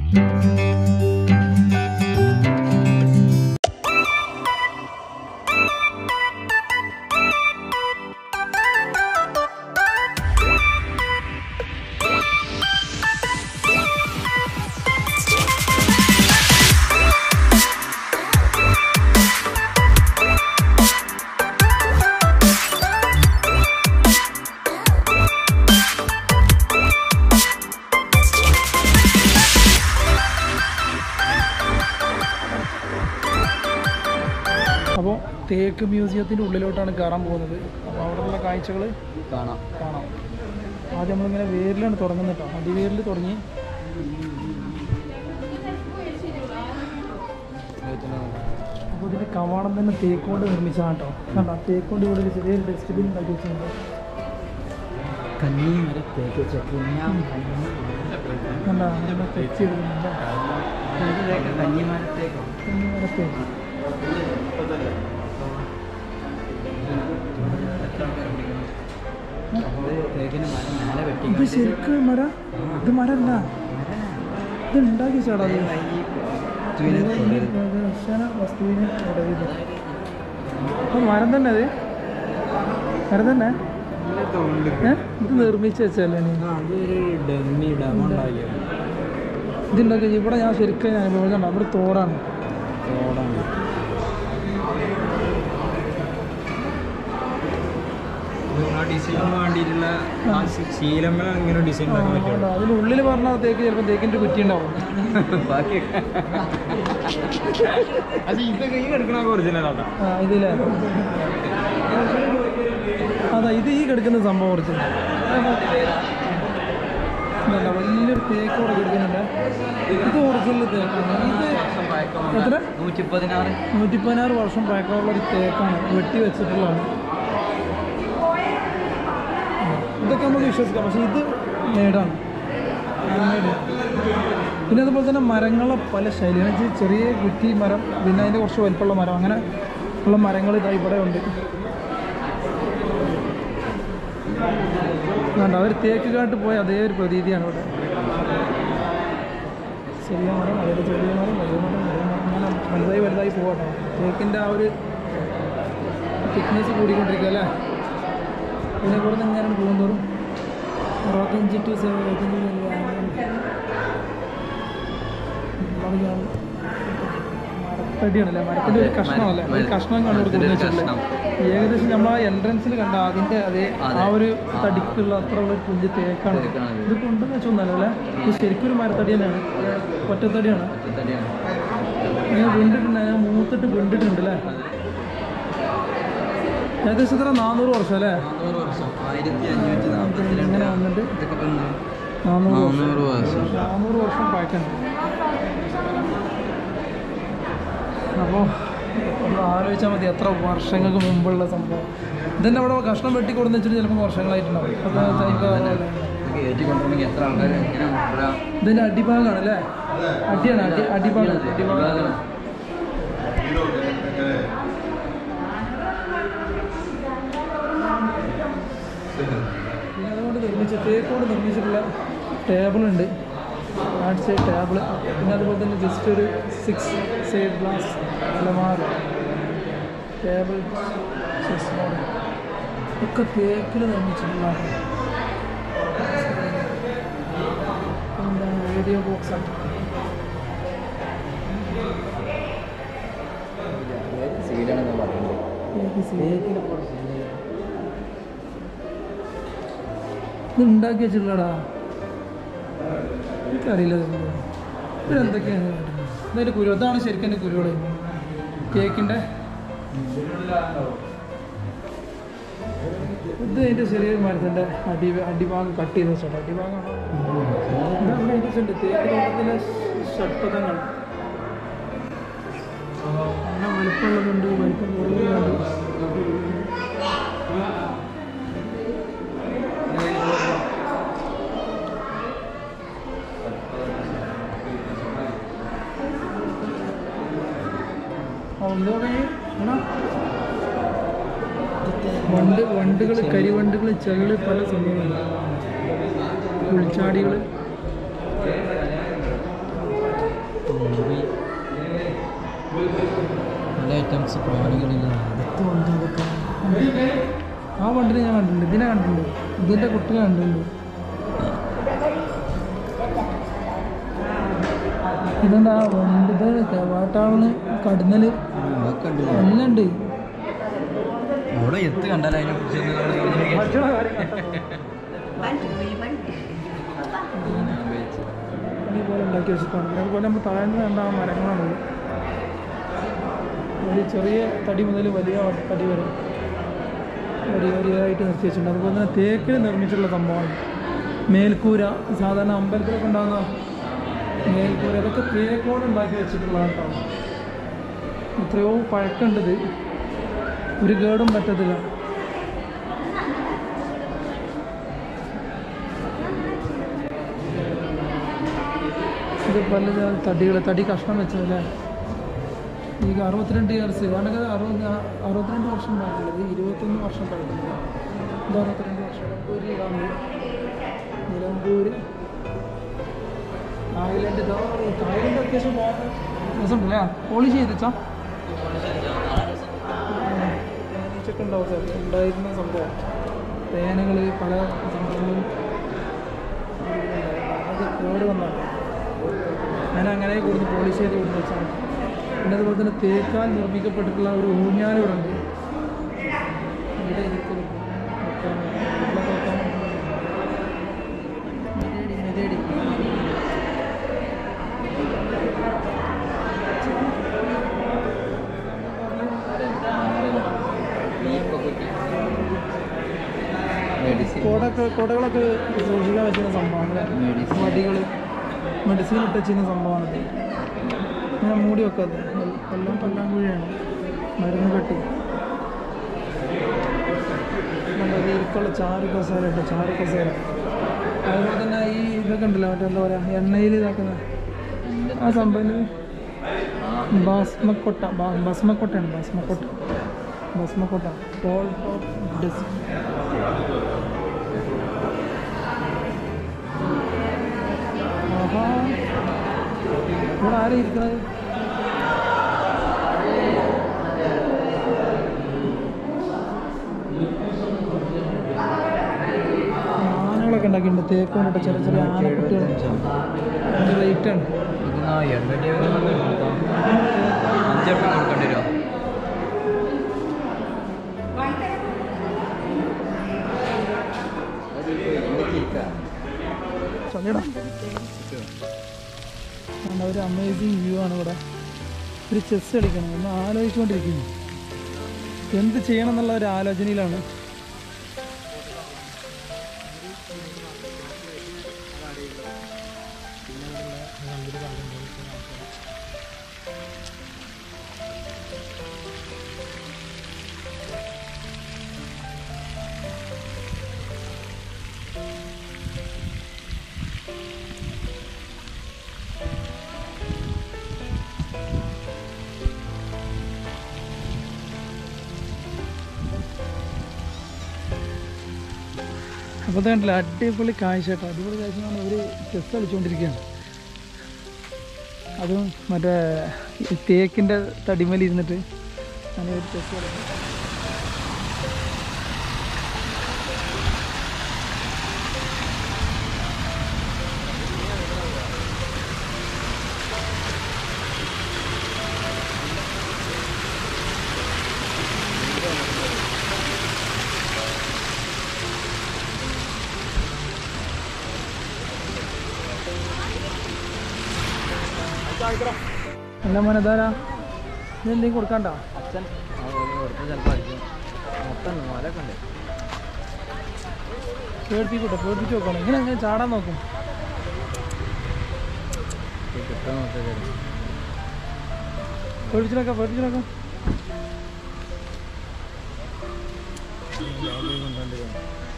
അപ്പോൾ തേക്ക് മ്യൂസിയത്തിൻ്റെ ഉള്ളിലോട്ടാണ് കയറാൻ പോകുന്നത് അപ്പോൾ അവിടെയുള്ള കാഴ്ചകൾ കാണാം കാണാം ആദ്യം നമ്മളിങ്ങനെ വേരിലാണ് തുടങ്ങുന്നത് കേട്ടോ അടിവേരിൽ തുടങ്ങി അപ്പോൾ ഇതിൻ്റെ കവാടം തന്നെ തേക്ക് കൊണ്ട് നിർമ്മിച്ചതാണ് കേട്ടോ കണ്ടോ തേക്ക് കൊണ്ട് ഇവിടെ ഒരു ചെറിയൊരു ഡസ്റ്റ്ബിൻ ഉണ്ടാക്കി വെച്ചിട്ടുണ്ട് കന്നി വരെ തേക്ക് ചക്രഞ്ഞാം കണ്ടോ നല്ല തെച്ചി ഇടുന്നുണ്ട് കന്നിമരത്തേക്കോ തേക്ക് തേക്കിന് മരം മേലെ വെട്ടി ഇത് ശരിക്കും മര ഇത് മരല്ല ഇത് ഉണ്ടാക്കി ചേടാ ദർശന വസ്തുവിന് ഉടവിത് അപ്പോൾ മരം തന്നെ അത് മരം തന്നെ ഏ ഇത് നിർമ്മിച്ച് വെച്ചല്ലേ നീ അതൊരു ഡമ്മി ഡമ ഉണ്ടാക്കിയത് ഇതുണ്ടാക്കി ഇവിടെ ഞാൻ ശരിക്കും ഞാൻ അനുഭവിക്കണ്ട അവിടെ തോടാണ് തോടാണ് ഡിസൈനിന് വേണ്ടിയിട്ടുള്ള ശീലമ്മ ഇങ്ങനെ ഡിസൈൻ ഉണ്ടാക്കാൻ പറ്റുള്ളൂ അതിനുള്ളിൽ പറഞ്ഞ തേക്ക് ചിലപ്പോൾ തേക്കിൻ്റെ കുറ്റി ഉണ്ടാവും ബാക്കിയൊക്കെ അത് ഇതൊക്കെ ഈ എടുക്കണ ഒറിജിനൽ ആട്ടാ ആ ഇതില്ലേ അതാ ഇത് ഈ കിടക്കുന്ന സംഭവം കുറച്ച് ഇതല്ല വലിയൊരു തേക്ക് ഇവിടെ കിടക്കുന്നുണ്ട് ഇത് ഒറിജിനൽ തേക്കാണ് ഇത് എത്ര നൂറ്റി പതിനാറ് നൂറ്റി പതിനാറ് വർഷം പഴക്കമുള്ള ഒരു തേക്കാണ് വെട്ടി വെച്ചിട്ടുള്ളതാണ് ഇതൊക്കെ നമുക്ക് വിശ്വസിക്കാം പക്ഷേ ഇത് മേടാണ് മേട് പിന്നെ അതുപോലെ തന്നെ മരങ്ങളെ പല ശൈലിയാണ് വെച്ചാൽ ചെറിയ കുറ്റി മരം പിന്നെ അതിൻ്റെ കുറച്ച് വലിപ്പമുള്ള മരം അങ്ങനെ ഉള്ള മരങ്ങൾ ഇതാ ഇവിടെ ഉണ്ട് വേണ്ട അവർ തേക്ക് കാട്ട് പോയ അതേ ഒരു പ്രതീതിയാണ് ഇവിടെ ചെറിയ മരം അതിൽ ചെറിയ മരം വലിയ മരം വലിയ മരം അങ്ങനെ വലുതായി വലുതായി പോകട്ടോ തേക്കിൻ്റെ ആ ഒരു തിക്നെസ് കൂടിക്കൊണ്ടിരിക്കുക അല്ലേ ഇതിനെ കൂടെ ഇങ്ങനെ പോകുന്നതോറും അറുപത്തഞ്ച് ടു മരത്തടിയാണല്ലേ മരത്തിൻ്റെ ഒരു കഷ്ണമല്ലേ ഒരു കഷ്ണം കണ്ടു കൊടുക്കുന്നു വെച്ചിട്ടുള്ളത് ഏകദേശം നമ്മൾ ആ എൻട്രൻസിൽ കണ്ട അതിൻ്റെ അതേ ആ ഒരു തടിക്കുള്ള അത്ര ഉള്ള ഒരു പുല്ല് തേക്കാണ് ഇത് കൊണ്ടെന്ന് വെച്ചൊന്നല്ലേ ഇത് ശരിക്കും ഒരു മരത്തടി തന്നെയാണ് ഒറ്റത്തടിയാണ് ഇങ്ങനെ വിണ്ടിട്ടുണ്ട് ഞാൻ മൂത്തിട്ട് വിണ്ടിട്ടുണ്ട് അല്ലേ ഏകദേശം ഇത്ര നാനൂറ് വർഷം അല്ലേ നാനൂറ് വർഷം ആയിരത്തി അഞ്ഞൂറ്റി നാൽപ്പത്തി ഇങ്ങനെ വന്നിട്ട് ഇതൊക്കെ ഇപ്പം എന്താ? നാനൂറ് നാനൂറ് വർഷം. നാനൂറ് വർഷം പഴക്കണ്ട് അപ്പോൾ ഒന്ന് ആലോചിച്ചാൽ മതി എത്ര വർഷങ്ങൾക്ക് മുമ്പുള്ള സംഭവം ഇതന്നെ അവിടെ കഷ്ണം വെട്ടി കൊടുന്ന് വെച്ചിട്ട് ചിലപ്പോൾ വർഷങ്ങളായിട്ടുണ്ടാവും അപ്പോൾ ഇതൊക്കെ ഏറ്റി കൊണ്ടുപോകണമെങ്കിൽ എത്ര ആൾക്കാർ എങ്ങനെ കൊണ്ടുവരാം? ഇതിൻ്റെ അടിഭാഗമാണ് അല്ലേ അടിയാണ് അടി അടിഭാഗം അടിഭാഗം ഇതാണ്. പിന്നെ അതുകൊണ്ട് നിർമ്മിച്ച തേക്കോട് നിർമ്മിച്ചിട്ടുള്ള ടേബിളുണ്ട് ഹാർഡ് സൈഡ് ടേബിൾ പിന്നെ അതുപോലെ തന്നെ ജസ്റ്റ് ഒരു സിക്സ് സൈഡ് ഗ്ലാസ് അലമാര ടേബിൾ ചെസ് ബോർഡ് ഒക്കെ തേക്കിൽ നിർമ്മിച്ചിട്ടുള്ളതാണ് എന്താണ് റേഡിയോ ബോക്സ് ആണ് സീഡാണെന്ന് പറയുന്നത് തേക്ക് സീ- ഇത് ഉണ്ടാക്കി വെച്ചിട്ടുള്ളടാ എനിക്കറിയില്ല ഇതൊന്നും. ഇതെന്തൊക്കെയാണ് കാട്ടുന്നത്? ഇതിൻ്റെ കുരു അതാണ് ശരിക്കും എൻ്റെ കുരുകൾ കേക്കിൻ്റെ ഇത് അതിൻ്റെ ചെറിയൊരു മരത്തിൻ്റെ അടി അടിഭാഗം കട്ട് ചെയ്ത് വെച്ചോട്ടെ അടിഭാഗമാണോ ഇതാണ് അതിൻ്റെ ചെണ്ട് തേക്ക് തോട്ടത്തിലെ ഷഡ്പഥങ്ങൾ അങ്ങനെ വലിപ്പമുള്ളതുണ്ട് വലിപ്പം കുറവുള്ളതുണ്ട് വണ്ട് വണ്ടുകൾ കരിവണ്ടുകൾ ചെകള് പല സംഭവങ്ങളുണ്ട് പുളിച്ചാടികൾ ഐറ്റംസ് പ്രാണികളില്ല അടുത്ത് വന്നു അതൊക്കെ ആ വണ്ടിനെ ഞാൻ കണ്ടിട്ടുണ്ട് ഇതിനെ കണ്ടിട്ടുണ്ട് ഇതിൻ്റെ കുട്ടിനെ കണ്ടിട്ടുണ്ട് ഇതെന്താ വണ്ടി ഇത് വാട്ടാവുന്ന കടന്നല് അതൊക്കെ ഉണ്ട് എല്ലാം ഉണ്ട് അവിടെ എത്ത് കണ്ടാലും അതിനെ കുറിച്ച് ഇതുപോലെ ഉണ്ടാക്കി വെച്ചിട്ടാണ് അതുപോലെ നമ്മൾ താഴ്ന്നു കണ്ട ആ മരങ്ങളാണ് ഒരു ചെറിയ തടി മുതൽ വലിയ തടി വരെ വരി വരിയായിട്ട് നിർത്തി വെച്ചിട്ടുണ്ട് അതുപോലെ തന്നെ തേക്കിൽ നിർമ്മിച്ചിട്ടുള്ള സംഭവമാണ് മേൽക്കൂര സാധാരണ അമ്പലത്തിലൊക്കെ ഉണ്ടാകുന്ന മേൽക്കൂര അതൊക്കെ തേക്കോട് ഉണ്ടാക്കി വെച്ചിട്ടുള്ളതാണ് കേട്ടോ എത്രയോ പഴക്കമുണ്ടത് ഒരു കേടും പറ്റത്തില്ല ഇത് പല തടികൾ തടി കഷ്ണം വെച്ചതല്ലേ ഈ അറുപത്തിരണ്ട് ഇയേഴ്സ് ഞാനൊക്കെ അറുപത് അറുപത്തിരണ്ട് വർഷം പഴക്കമുള്ളത് ഇരുപത്തൊന്ന് വർഷം പഴക്കമുള്ളത് ഇത് അറുപത്തിരണ്ട് വർഷം നിലമ്പൂര് ഇതാണ് നിലമ്പൂര് തായ്ലൻഡ് ഇതാ തായ്ലൻഡ് അത്യാവശ്യം രസമുണ്ടല്ലേ പോളിഷ് ചെയ്തിച്ചാ തേനീച്ചൊക്കെ ഉണ്ടാവും സാർ ഉണ്ടായിരുന്ന സംഭവം തേനകൾ പല സംഭവങ്ങളും അത് കേട് വന്നാണ് ഞാൻ അങ്ങനെ കൂടുതൽ പോളിഷ് ചെയ്ത് കൊടുത്ത് വെച്ചാണ് പിന്നെ അതുപോലെ തന്നെ തേക്കാൻ നിർമ്മിക്കപ്പെട്ടിട്ടുള്ള ഒരു ഊഞ്ഞാൽ ഇവിടെ ഉണ്ട് ഇവിടെ ഇരിക്കലും വെക്കാനും, വെള്ളമൊക്കെ വെക്കാനും. മെതേടി, മെതേടി. മെഡിസിൻ കൊടൊക്കെ കൊടകളൊക്കെ സൂക്ഷിക്കാൻ വെച്ചിരുന്ന സംഭവമാണ് മെഡിസിൻ. വടികൾ മെഡിസിൻ ഇട്ട് വെച്ചിരുന്ന സംഭവമാണ് ഞാൻ മൂടി വെക്കാതെ എല്ലാം കൊല്ലാൻ കുഴിയാണ് മരുന്ന് കെട്ടി നമ്മുടെ ഇരിക്കുള്ള ചാറ് കസേര ഉണ്ട് ചാറ് കസേര അതുപോലെ തന്നെ ഈ ഇതൊക്കെ ഉണ്ടല്ലോ മറ്റേ എന്താ പറയുക എണ്ണയിൽ ഇതാക്കുന്ന ആ സംഭവം ബാസ്മക്കൊട്ട ബാ- ഭസ്മക്കൊട്ടയാണ് ഭസ്മക്കൊട്ട ഭസ്മക്കൊട്ട ടോൾ ടോപ്പ് ഡിസ്ക് ആഹാ ഇവിടെ ആരാ ഇരിക്കുന്നത് ആനകളൊക്കെ ഉണ്ടാക്കിയിട്ടുണ്ട് തേക്ക് കൊണ്ടിട്ട് ചെറിയ ചെറിയ ആനക്കുട്ടികൾ അതിൻ്റെ റേറ്റാണ് ഇത് നായർ വലിയ അഞ്ചെണ്ണം കൊടുക്കേണ്ടി വരുമോ ചൊല്ലടാ കാരണം ഒരു അമേസിങ് വ്യൂ ആണ് ഇവിടെ ഒരു ചെസ് കളിക്കണം ഒന്ന് ആലോചിച്ചുകൊണ്ടിരിക്കുന്നു എന്ത് ചെയ്യണം എന്നുള്ള ഒരു ആലോചനയിലാണ് അപ്പോൾ കണ്ടില്ല അടിപൊളി കാഴ്ച കേട്ടോ അടിപൊളി കാഴ്ച എന്ന് പറഞ്ഞാൽ ഒരു ചെസ് കളിച്ചുകൊണ്ടിരിക്കുകയാണ് അതും മറ്റേ ഈ തേക്കിൻ്റെ തടിമേൽ ഇരുന്നിട്ട് അങ്ങനെ ഒരു ചെസ് കളിക്കും അല്ല മോനെ ഇതാരാ ഇത് എന്തെങ്കിലും കൊടുക്കണ്ട അച്ഛൻ കൊടുത്ത് ചിലപ്പോൾ അടിക്കും മൊത്തം മലൊക്കെ ഉണ്ട് പേടിപ്പിക്കട്ടെ പേടിപ്പിച്ച് നോക്കണം ഇങ്ങനെ അങ്ങനെ ചാടാൻ നോക്കും ഇത് കിട്ടാൻ മൊത്തം തരും പേടിച്ചിനൊക്കെ പേടിച്ചിനൊക്കെ കൊണ്ടുവന്നിരുന്നു